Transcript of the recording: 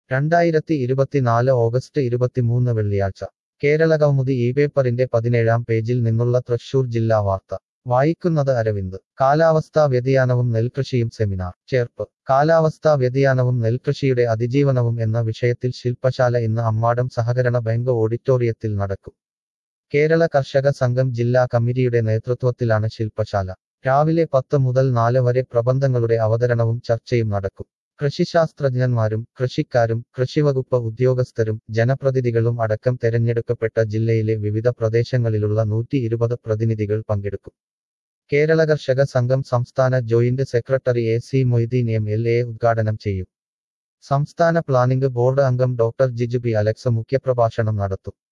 രണ്ടായിരത്തി ഇരുപത്തിനാല് ഓഗസ്റ്റ് ഇരുപത്തിമൂന്ന് വെള്ളിയാഴ്ച കേരള കൗമുദി ഈ പേപ്പറിന്റെ പതിനേഴാം പേജിൽ നിന്നുള്ള തൃശൂർ ജില്ലാ വാർത്ത വായിക്കുന്നത് അരവിന്ദ് കാലാവസ്ഥാ വ്യതിയാനവും നെൽകൃഷിയും സെമിനാർ ചേർപ്പ് കാലാവസ്ഥാ വ്യതിയാനവും നെൽകൃഷിയുടെ അതിജീവനവും എന്ന വിഷയത്തിൽ ശില്പശാല ഇന്ന് അമ്മാടം സഹകരണ ബാങ്ക് ഓഡിറ്റോറിയത്തിൽ നടക്കും കേരള കർഷക സംഘം ജില്ലാ കമ്മിറ്റിയുടെ നേതൃത്വത്തിലാണ് ശില്പശാല രാവിലെ പത്ത് മുതൽ നാല് വരെ പ്രബന്ധങ്ങളുടെ അവതരണവും ചർച്ചയും നടക്കും കൃഷിശാസ്ത്രജ്ഞന്മാരും കൃഷിക്കാരും കൃഷിവകുപ്പ് ഉദ്യോഗസ്ഥരും ജനപ്രതിനിധികളും അടക്കം തെരഞ്ഞെടുക്കപ്പെട്ട ജില്ലയിലെ വിവിധ പ്രദേശങ്ങളിലുള്ള നൂറ്റി ഇരുപത് പ്രതിനിധികൾ പങ്കെടുക്കും കേരള കർഷക സംഘം സംസ്ഥാന joint secretary A C Moideen M L A ഉദ്ഘാടനം ചെയ്യും സംസ്ഥാന പ്ലാനിംഗ് ബോർഡ് അംഗം ഡോക്ടർ ജിജു പി അലക്സ് മുഖ്യപ്രഭാഷണം നടത്തും